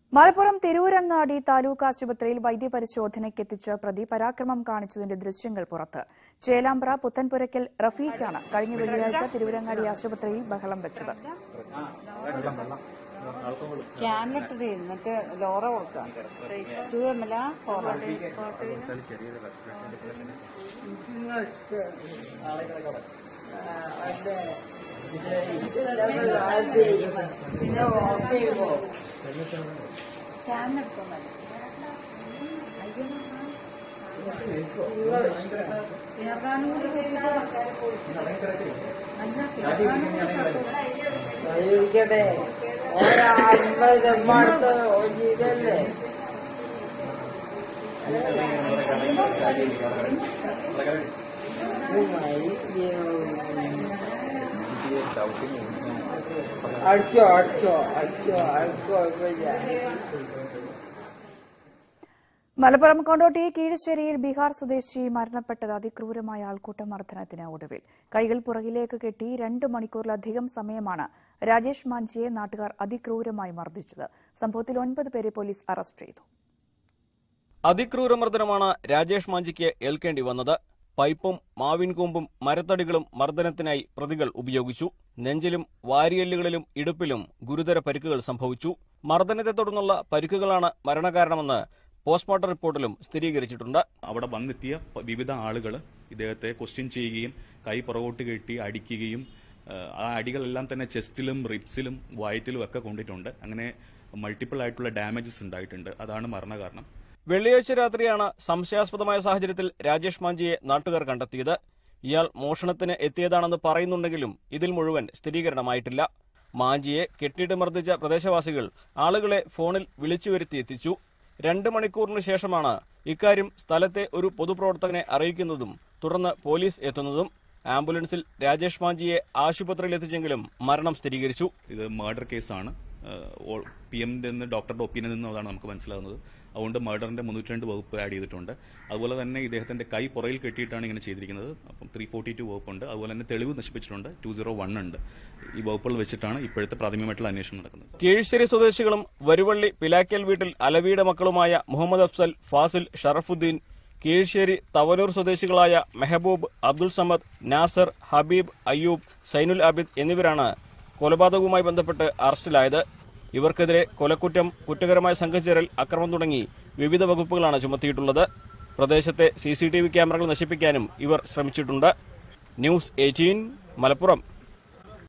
മലപ്പുറം തിരൂരങ്ങാടി താലൂക്ക് ആശുപത്രിയിൽ വൈദ്യപരിശോധനയ്ക്കെത്തിച്ച് പ്രതി പരാക്രമം കാണിച്ചതിന്റെ ദൃശ്യങ്ങൾ പുറത്ത് ചേലാമ്പ്ര പുത്തൻപുരയ്ക്കൽ റഫീഖാണ് കഴിഞ്ഞ വെള്ളിയാഴ്ച തിരൂരങ്ങാടി ആശുപത്രിയിൽ ബഹളം വെച്ചത് ക്യാനിലിട്ടിട്ട് എന്നിട്ട് ലോറ കൊടുക്കാം ടു എം എൽ ഫോർ ക്യാനിലെടുത്തോ ഇരിക്കട്ടെ ഒരമ്പത് മടുത്ത് ഇതല്ലേ അടിച്ചോ അടിച്ചോ അടിച്ചോ അടിച്ചോ കുഴപ്പമില്ല മലപ്പുറം കൊണ്ടോട്ടി കീഴശ്ശേരിയിൽ ബീഹാർ സ്വദേശി മരണപ്പെട്ടത് അതിക്രൂരമായ ആൾക്കൂട്ട മർദ്ദനത്തിന് ഒടുവിൽ കൈകൾ പുറകിലേക്ക് കെട്ടി രണ്ട് മണിക്കൂറിലധികം സമയമാണ് രാജേഷ് മാഞ്ചിയെ നാട്ടുകാർ അതിക്രൂരമായി മർദ്ദിച്ചത് സംഭവത്തിൽ ഒൻപത് പേരെ പോലീസ് അറസ്റ്റ് ചെയ്തു അതിക്രൂരമർദ്ദനമാണ് രാജേഷ് മാഞ്ചിക്ക് ഏൽക്കേണ്ടി വന്നത് പൈപ്പും മാവിൻ കൂമ്പും മരത്തടികളും മർദ്ദനത്തിനായി പ്രതികൾ ഉപയോഗിച്ചു നെഞ്ചിലും വാരിയെല്ലുകളിലും ഇടുപ്പിലും ഗുരുതര പരിക്കുകൾ സംഭവിച്ചു മർദ്ദനത്തെ തുടർന്നുള്ള പരിക്കുകളാണ് മരണകാരണമെന്ന് പോസ്റ്റ്മോർട്ടം റിപ്പോർട്ടിലും സ്ഥിരീകരിച്ചിട്ടുണ്ട് അവിടെ വന്നെത്തിയ പ- വിവിധ ആളുകൾ ഇദ്ദേഹത്തെ ക്വസ്റ്റ്യൻ ചെയ്യുകയും കൈ പുറകോട്ട് കെട്ടി അടിക്കുകയും ആ, ആ അടികളെല്ലാം തന്നെ ചെസ്റ്റിലും റിബ്സിലും വയറ്റിലും ഒക്കെ കൊണ്ടിട്ടുണ്ട് അങ്ങനെ മൾട്ടിപ്പിൾ ആയിട്ടുള്ള ഡാമേജസ് ഉണ്ടായിട്ടുണ്ട് അതാണ് മരണകാരണം വെള്ളിയാഴ്ച രാത്രിയാണ് സംശയാസ്പദമായ സാഹചര്യത്തിൽ രാജേഷ് മാഞ്ചിയെ നാട്ടുകാർ കണ്ടെത്തിയത് ഇയാൾ മോഷണത്തിന് എത്തിയതാണെന്ന് പറയുന്നുണ്ടെങ്കിലും ഇതിൽ മുഴുവൻ സ്ഥിരീകരണമായിട്ടില്ല മാഞ്ചിയെ കെട്ടിയിട്ട് മർദ്ദിച്ച പ്രദേശവാസികൾ ആളുകളെ ഫോണിൽ വിളിച്ചു വരുത്തി എത്തിച്ചു രണ്ട് മണിക്കൂറിന് ശേഷമാണ് ഇക്കാര്യം സ്ഥലത്തെ ഒരു പൊതുപ്രവർത്തകനെ അറിയിക്കുന്നതും തുടർന്ന് പോലീസ് എത്തുന്നതും ആംബുലൻസിൽ രാജേഷ് മാഞ്ചിയെ ആശുപത്രിയിൽ എത്തിച്ചെങ്കിലും മരണം സ്ഥിരീകരിച്ചു ഇത് മർഡർ കേസാണ് പി എമ്മിന്റെ നിന്ന് ഡോക്ടറുടെ ഒപ്പീനിയൻ നിന്നതാണ് നമുക്ക് മനസ്സിലാകുന്നത് അതുകൊണ്ട് മർഡറിന്റെ മുന്നൂറ്റി രണ്ട് വകുപ്പ് ആഡ് ചെയ്തിട്ടുണ്ട് അതുപോലെ തന്നെ ഇദ്ദേഹത്തിന്റെ കൈ പുറയിൽ കെട്ടിയിട്ടാണ് ഇങ്ങനെ ചെയ്തിരിക്കുന്നത് അപ്പം ത്രീ ഫോർട്ടി ടു വകുപ്പുണ്ട് അതുപോലെ തന്നെ തെളിവ് നശിപ്പിച്ചിട്ടുണ്ട് ടു സീറോ വൺ ഉണ്ട് ഈ വകുപ്പുകൾ വെച്ചിട്ടാണ് ഇപ്പോഴത്തെ പ്രാഥമികമായിട്ടുള്ള അന്വേഷണം നടക്കുന്നത് കീഴ്ശ്ശേരി സ്വദേശികളും വരുവള്ളി പിലാക്കൽ വീട്ടിൽ അലവിയുടെ മക്കളുമായ മുഹമ്മദ് അഫ്സൽ ഫാസിൽ ഷറഫുദ്ദീൻ കീഴ്ശ്ശേരി തവനൂർ സ്വദേശികളായ മെഹബൂബ് അബ്ദുൾ സമദ് നാസർ ഹബീബ് അയ്യൂബ് സൈനുൽ ആബിദ് എന്നിവരാണ് കൊലപാതകവുമായി ബന്ധപ്പെട്ട് അറസ്റ്റിലായത് ഇവർക്കെതിരെ കൊലക്കുറ്റം കുറ്റകരമായ സംഘചേരൽ അക്രമം തുടങ്ങി വിവിധ വകുപ്പുകളാണ് ചുമത്തിയിട്ടുള്ളത് പ്രദേശത്തെ സി ക്യാമറകൾ നശിപ്പിക്കാനും ഇവർ ശ്രമിച്ചിട്ടുണ്ട് ന്യൂസ് എയ്റ്റീൻ മലപ്പുറം